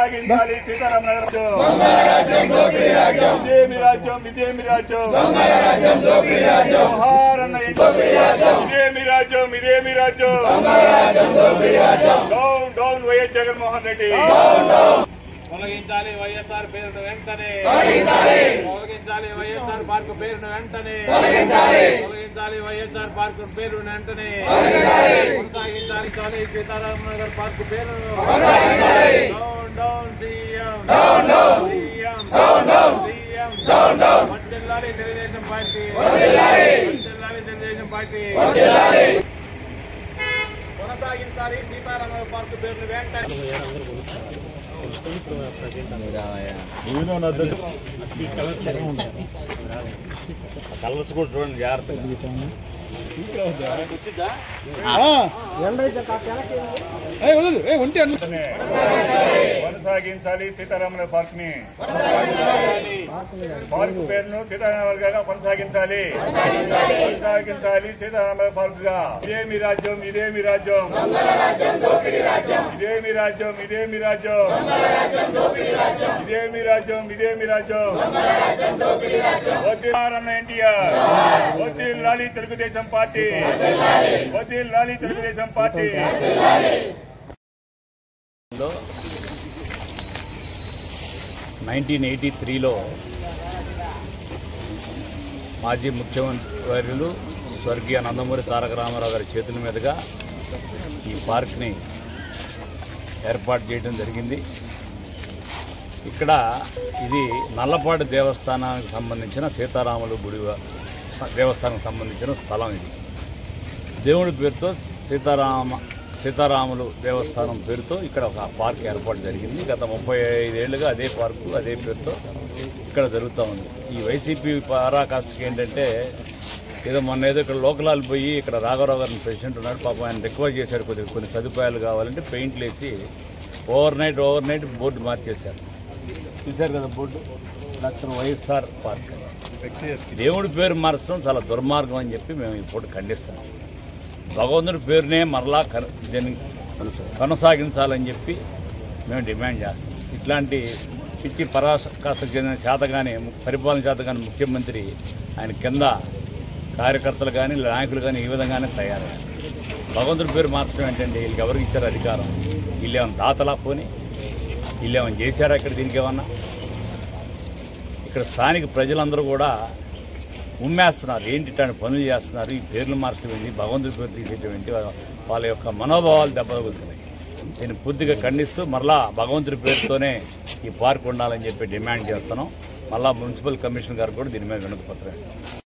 కొనసాగించాలి సీతారామనగర్ ఇదేమి రాజ్యం ఇదేమి రాజ్యం జోహార్ అన్న ఇదేమి రాజ్యం ఇదేమి రాజ్యం down down YS Jaganmohan Reddy తొలగించాలి వైఎస్ఆర్ పేరును వెంటనే తొలగించాలి వైఎస్ఆర్ పార్క్ పేరును వెంటనే తొలగించాలి వైఎస్ఆర్ పార్క్ పేరును వెంటనే కొనసాగించాలి చాలి సీతారామనగర్ పార్క్ పేరును down down CM CM CM వర్ధిల్లాలి తెలుగుదేశం పార్టీ వర్ధిల్లాలి తెలుగుదేశం పార్టీ కొనసాగించాలి సీతారామనగర్ పార్క్ పేరును వెంటనే కలర్స్ కూడా చూడండి జాగ్రత్తగా వెంటనే కొనసాగించాలి సీతారాముల పార్క్ ని పార్క్ పేరును సీతారామలుగా కొనసాగించాలి కొనసాగించాలి సీతారామల పార్క్ గా ఇదేమి రాజ్యం ఇదేమి రాజ్యం ఇదేమి రాజ్యం ఇదేమి రాజ్యం ఇదేమి రాజ్యం ఇదేమి రాజ్యం వద్దిల్లారన్న ఎన్టీఆర్ వద్దిల్లాలి తెలుగుదేశం పార్టీ వద్దిల్లాలి తెలుగుదేశం పార్టీ నైన్టీన్ ఎయిటీ త్రీలో మాజీ ముఖ్యమంత్రి వర్యులు స్వర్గీయ నందమూరి తారక రామారావు గారి చేతుల మీదుగా ఈ పార్క్ని ఏర్పాటు చేయడం జరిగింది ఇక్కడ ఇది నల్లపాటి దేవస్థానానికి సంబంధించిన సీతారాములు గుడి వ- దేవస్థానానికి సంబంధించిన స్థలం ఇది దేవుడి పేరుతో సీతారామ సీతారాములు దేవస్థానం పేరుతో ఇక్కడ ఒక పార్క్ ఏర్పాటు జరిగింది గత ముప్పై ఐదేళ్లుగా అదే పార్కు అదే పేరుతో ఇక్కడ జరుగుతూ ఉంది ఈ వైసీపీ పరాకాష్ఠకి ఏంటంటే ఏదో మొన్న ఏదో ఇక్కడ లోకలాలు పోయి ఇక్కడ రాఘవరావు గారిని ప్రెసిడెంట్ ఉన్నాడు పాపం ఆయన రిక్వెస్ట్ చేశారు కొద్దిగా కొన్ని సదుపాయాలు కావాలంటే పెయింట్లు వేసి overnight overnight board మార్చేశారు చూశారు కదా బోర్డు డాక్టర్ వైఎస్ఆర్ పార్క్ అని దేవుడి పేరు మార్చడం చాలా దుర్మార్గం అని చెప్పి మేము ఇప్పుడు ఖండిస్తున్నాం భగవంతుడి పేరునే మరలా కన- దీన్ని కొనసాగించాలని చెప్పి మేము డిమాండ్ చేస్తాం ఇట్లాంటి పిచ్చి పరాకాష్ఠకు చెందిన చేతగానే పరిపాలన చేతగాని ముఖ్యమంత్రి ఆయన కింద కార్యకర్తలు కానీ నాయకులు కానీ ఈ విధంగానే తయారయ్యారు భగవంతుడి పేరు మార్చడం ఏంటంటే వీళ్ళకి ఎవరికి ఇచ్చారు అధికారం వీళ్ళు ఏమైనా దాతలా పోని వీళ్ళు ఏమైనా చేశారా ఇక్కడ దీనికి ఏమన్నా ఇక్కడ స్థానిక ప్రజలందరూ కూడా ఉమ్మేస్తున్నారు ఏంటి ఇట్లాంటి పనులు చేస్తున్నారు ఈ పేర్లు మార్చడం ఏంటి భగవంతుడి పేరు తీసేయడం ఏంటి వాళ్ళ యొక్క మనోభావాలు దెబ్బతగులుతున్నాయి నేను పూర్తిగా ఖండిస్తూ మరలా భగవంతుడి పేరుతోనే ఈ పార్క్ ఉండాలని చెప్పి డిమాండ్ చేస్తున్నాం మళ్ళా మున్సిపల్ కమిషనర్ గారు కూడా దీని మీద వినతి పత్రం ఇస్తాం